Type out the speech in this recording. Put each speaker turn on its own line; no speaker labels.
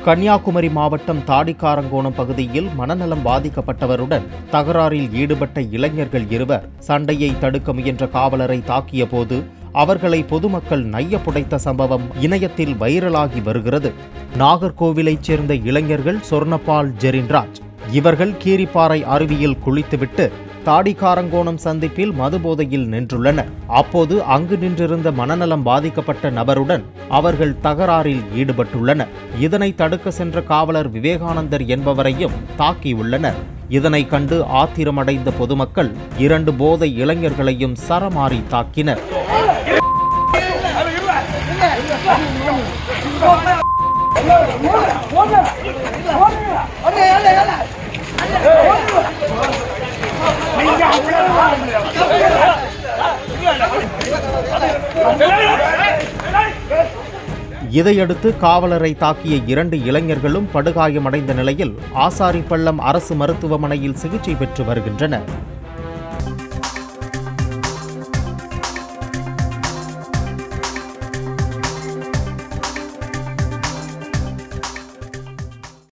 கன்னியாகுமரி மாவட்டம் தாடிக்காரங்கோணம் பகுதியில் மனநலம் பாதிக்கப்பட்டவருடன் தகராறில் ஈடுபட்ட இளைஞர்கள் இருவர் சண்டையை தடுக்க முயன்ற காவலரை தாக்கிய போது அவர்களை பொதுமக்கள் நைய புடைத்த சம்பவம் இணையத்தில் வைரலாகி வருகிறது நாகர்கோவிலைச் சேர்ந்த இளைஞர்கள் சொர்ணபால் ஜெரின்ராஜ் இவர்கள் கீரிப்பாறை அருவியில் குளித்துவிட்டு தாடிக்காரங்கோணம் சந்திப்பில் மதுபோதையில் நின்றுள்ளனர் அப்போது அங்கு நின்றிருந்த மனநலம் பாதிக்கப்பட்ட நபருடன் அவர்கள் தகராறில் ஈடுபட்டுள்ளனர் இதனை தடுக்க சென்ற காவலர் விவேகானந்தர் என்பவரையும் தாக்கியுள்ளனர் இதனை கண்டு ஆத்திரமடைந்த பொதுமக்கள் இரண்டு போதை இளைஞர்களையும் சரமாரி தாக்கினர் இதையடுத்து காவலரை தாக்கிய இரண்டு இளைஞர்களும் படுகாயமடைந்த நிலையில் ஆசாரிப்பள்ளம் அரசு மருத்துவமனையில் சிகிச்சை பெற்று வருகின்றனர்